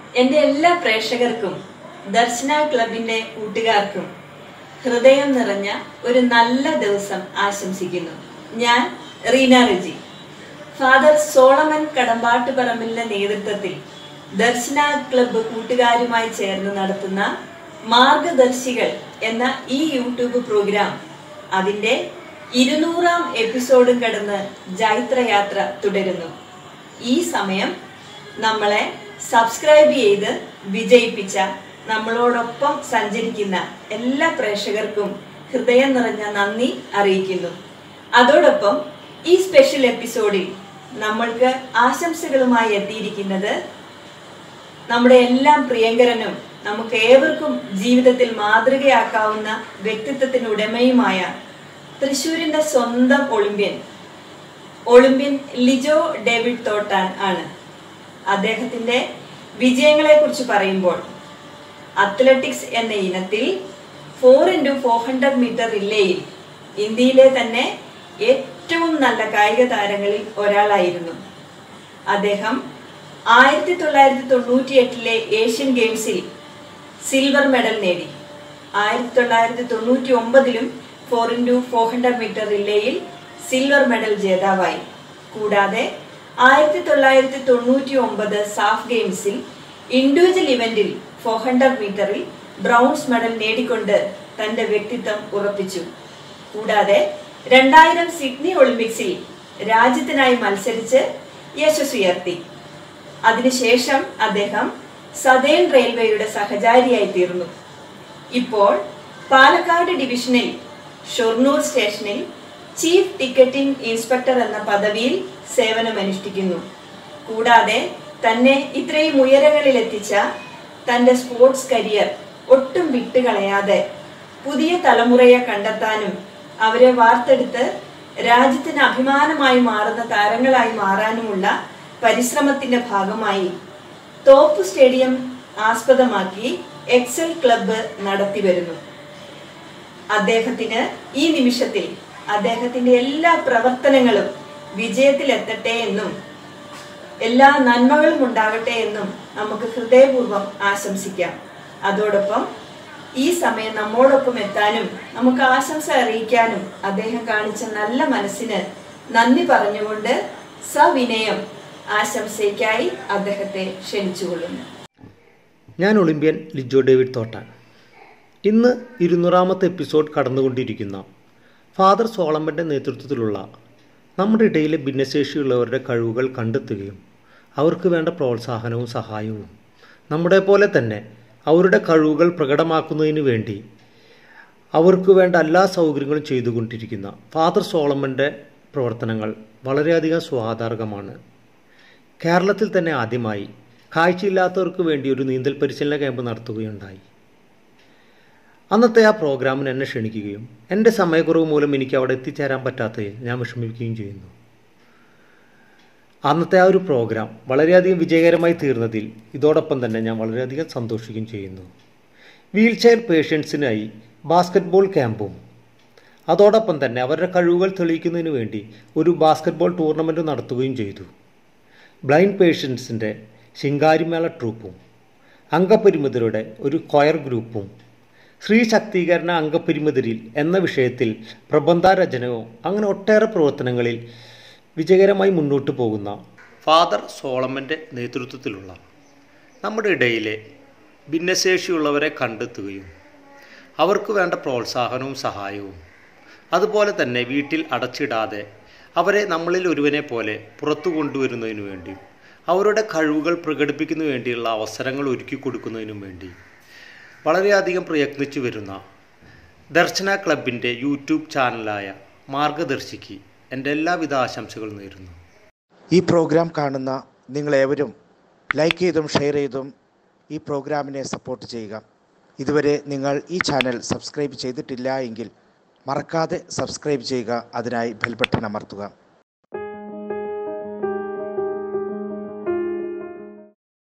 എൻ്റെ എല്ലാ പ്രേക്ഷകർക്കും ദർശന ക്ലബിന്റെ കൂട്ടുകാർക്കും ഹൃദയം നിറഞ്ഞ ഒരു നല്ല ദിവസം ആശംസിക്കുന്നു ഞാൻ റീന റെജി ഫാദർ സോളമൻ കടമ്പാട്ടുപറമ്പിലിന്റെ നേതൃത്വത്തിൽ ദർശന ക്ലബ്ബ് കൂട്ടുകാരുമായി ചേർന്ന് നടത്തുന്ന മാർഗദർശികൾ എന്ന ഈ യൂട്യൂബ് പ്രോഗ്രാം അതിന്റെ ഇരുന്നൂറാം എപ്പിസോഡും കടന്ന് ജൈത്രയാത്ര തുടരുന്നു ഈ സമയം നമ്മളെ സബ്സ്ക്രൈബ് ചെയ്ത് വിജയിപ്പിച്ച നമ്മളോടൊപ്പം സഞ്ചരിക്കുന്ന എല്ലാ പ്രേക്ഷകർക്കും ഹൃദയം നിറഞ്ഞ നന്ദി അറിയിക്കുന്നു അതോടൊപ്പം ഈ സ്പെഷ്യൽ എപ്പിസോഡിൽ നമ്മൾക്ക് ആശംസകളുമായി എത്തിയിരിക്കുന്നത് നമ്മുടെ എല്ലാം പ്രിയങ്കരനും നമുക്ക് ഏവർക്കും ജീവിതത്തിൽ മാതൃകയാക്കാവുന്ന വ്യക്തിത്വത്തിന് ഉടമയുമായ തൃശൂരിന്റെ സ്വന്തം Olympian Olympian Lijo David Thottan ആണ് അദ്ദേഹത്തിന്റെ വിജയങ്ങളെ കുറിച്ച് പറയുമ്പോൾ അത്ലറ്റിക്സ് എന്ന ഇനത്തിൽ four into four hundred metre റിലേയിൽ ഇന്ത്യയിലെ തന്നെ ഏറ്റവും നല്ല കായിക താരങ്ങളിൽ ഒരാളായിരുന്നു അദ്ദേഹം ആയിരത്തി തൊള്ളായിരത്തി തൊണ്ണൂറ്റി എട്ടിലെ ഏഷ്യൻ ഗെയിംസിൽ സിൽവർ മെഡൽ നേടി ആയിരത്തി തൊള്ളായിരത്തി തൊണ്ണൂറ്റി ഒമ്പതിലും four into four hundred metre റിലേയിൽ സിൽവർ മെഡൽ ജേതാവായി കൂടാതെ ആയിരത്തി തൊള്ളായിരത്തി തൊണ്ണൂറ്റി ഒമ്പത് സാഫ് ഗെയിംസിൽ ഇൻഡിവിജ്വൽ ഇവന്റിൽ ഫോർ ഹൺഡ്രഡ് മീറ്ററിൽ ബ്രൗൺസ് മെഡൽ നേടിക്കൊണ്ട് തന്റെ വ്യക്തിത്വം ഉറപ്പിച്ചു കൂടാതെ രണ്ടായിരം സിഡ്നി ഒളിമ്പിക്സിൽ രാജ്യത്തിനായി മത്സരിച്ച് യശസ്സുയർത്തി അതിനുശേഷം അദ്ദേഹം സതേൺ റെയിൽവേയുടെ സഹചാരിയായി തീർന്നു ഇപ്പോൾ പാലക്കാട് ഡിവിഷനിൽ ഷൊർണൂർ സ്റ്റേഷനിൽ ചീഫ് ടിക്കറ്റിംഗ് ഇൻസ്പെക്ടർ എന്ന പദവിയിൽ സേവനമനുഷ്ഠിക്കുന്നു കൂടാതെ തന്നെ ഇത്രയും ഉയരങ്ങളിൽ എത്തിച്ച തന്റെ സ്പോർട്സ് കരിയർ ഒട്ടും വിട്ടുകളയാതെ പുതിയ തലമുറയെ കണ്ടെത്താനും അവരെ വാർത്തെടുത്ത് രാജ്യത്തിന് അഭിമാനമായി മാറുന്ന താരങ്ങളായി മാറാനുമുള്ള പരിശ്രമത്തിന്റെ ഭാഗമായി തോപ്പ് സ്റ്റേഡിയം ആസ്പദമാക്കി എക്സൽ ക്ലബ്ബ് നടത്തി വരുന്നു അദ്ദേഹത്തിന് ഈ നിമിഷത്തിൽ അദ്ദേഹത്തിന്റെ എല്ലാ പ്രവർത്തനങ്ങളും വിജയത്തിലെത്തട്ടെ എന്നും എല്ലാ നന്മകളും ഉണ്ടാകട്ടെ എന്നും നമുക്ക് ഹൃദയപൂർവ്വം ആശംസിക്കാം അതോടൊപ്പം ഈ സമയം നമ്മോടൊപ്പം എത്താനും നമുക്ക് ആശംസ അറിയിക്കാനും അദ്ദേഹം കാണിച്ച നല്ല മനസ്സിന് നന്ദി പറഞ്ഞുകൊണ്ട് സവിനയം ആശംസയ്ക്കായി അദ്ദേഹത്തെ ക്ഷണിച്ചുകൊള്ളുന്നു ഞാൻ ഒളിമ്പ്യൻ ലിജോ ഡേവിഡ് തോട്ടാൻ ഇന്ന് ഇരുന്നൂറാമത്തെ എപ്പിസോഡ് കടന്നുകൊണ്ടിരിക്കുന്ന ഫാദർ സോളമ്പൻ്റെ നേതൃത്വത്തിലുള്ള നമ്മുടെ ഇടയിലെ ഭിന്നശേഷിയുള്ളവരുടെ കഴിവുകൾ കണ്ടെത്തുകയും അവർക്ക് വേണ്ട പ്രോത്സാഹനവും സഹായവും നമ്മുടെ പോലെ തന്നെ അവരുടെ കഴിവുകൾ പ്രകടമാക്കുന്നതിന് വേണ്ടി അവർക്ക് വേണ്ട എല്ലാ സൗകര്യങ്ങളും ചെയ്തുകൊണ്ടിരിക്കുന്ന ഫാദർ സോളമൻ്റെ പ്രവർത്തനങ്ങൾ വളരെയധികം സ്വാഗതാർഹമാണ് കേരളത്തിൽ തന്നെ ആദ്യമായി കാഴ്ചയില്ലാത്തവർക്ക് വേണ്ടി ഒരു നീന്തൽ പരിശീലന ക്യാമ്പ് നടത്തുകയുണ്ടായി അന്നത്തെ ആ പ്രോഗ്രാമിന് എന്നെ ക്ഷണിക്കുകയും എൻ്റെ സമയക്കുറവ് മൂലം എനിക്ക് അവിടെ എത്തിച്ചേരാൻ പറ്റാത്തതിൽ ഞാൻ വിഷമിക്കുകയും ചെയ്യുന്നു അന്നത്തെ ആ ഒരു പ്രോഗ്രാം വളരെയധികം വിജയകരമായി തീർന്നതിൽ ഇതോടൊപ്പം തന്നെ ഞാൻ വളരെയധികം സന്തോഷിക്കുകയും ചെയ്യുന്നു വീൽ ചെയർ പേഷ്യൻസിനായി ബാസ്ക്കറ്റ്ബോൾ ക്യാമ്പും അതോടൊപ്പം തന്നെ അവരുടെ കഴിവുകൾ തെളിയിക്കുന്നതിന് വേണ്ടി ഒരു ബാസ്ക്കറ്റ്ബോൾ ടൂർണമെൻറ്റ് നടത്തുകയും ചെയ്തു ബ്ലൈൻഡ് പേഷ്യൻസിൻ്റെ ശിങ്കാരിമേള ട്രൂപ്പും അംഗപരിമിതരുടെ ഒരു കൊയർ ഗ്രൂപ്പും സ്ത്രീ ശാക്തീകരണ അംഗപരിമിതരിൽ എന്ന വിഷയത്തിൽ പ്രബന്ധാരചനവും അങ്ങനെ ഒട്ടേറെ പ്രവർത്തനങ്ങളിൽ വിജയകരമായി മുന്നോട്ട് പോകുന്ന ഫാദർ സോളമൻ്റെ നേതൃത്വത്തിലുള്ള നമ്മുടെ ഇടയിലെ ഭിന്നശേഷിയുള്ളവരെ കണ്ടെത്തുകയും അവർക്ക് വേണ്ട പ്രോത്സാഹനവും സഹായവും അതുപോലെ തന്നെ വീട്ടിൽ അടച്ചിടാതെ അവരെ നമ്മളിൽ ഒരുവനെ പോലെ പുറത്തു കൊണ്ടുവരുന്നതിനു വേണ്ടി അവരുടെ കഴിവുകൾ പ്രകടിപ്പിക്കുന്നതിനു വേണ്ടിയുള്ള അവസരങ്ങൾ ഒരുക്കി കൊടുക്കുന്നതിനും വേണ്ടി വളരെയധികം പ്രയത്നിച്ചു വരുന്ന ദർശന ക്ലബിൻ്റെ യൂട്യൂബ് ചാനലായ മാർഗദർശിക്ക് എൻ്റെ എല്ലാവിധ ആശംസകളും നേരുന്നു ഈ പ്രോഗ്രാം കാണുന്ന നിങ്ങളേവരും ലൈക്ക് ചെയ്തും ഷെയർ ചെയ്തും ഈ പ്രോഗ്രാമിനെ സപ്പോർട്ട് ചെയ്യുക ഇതുവരെ നിങ്ങൾ ഈ ചാനൽ സബ്സ്ക്രൈബ് ചെയ്തിട്ടില്ല എങ്കിൽ മറക്കാതെ സബ്സ്ക്രൈബ് ചെയ്യുക അതിനായി ബെൽ ബട്ടൺ അമർത്തുക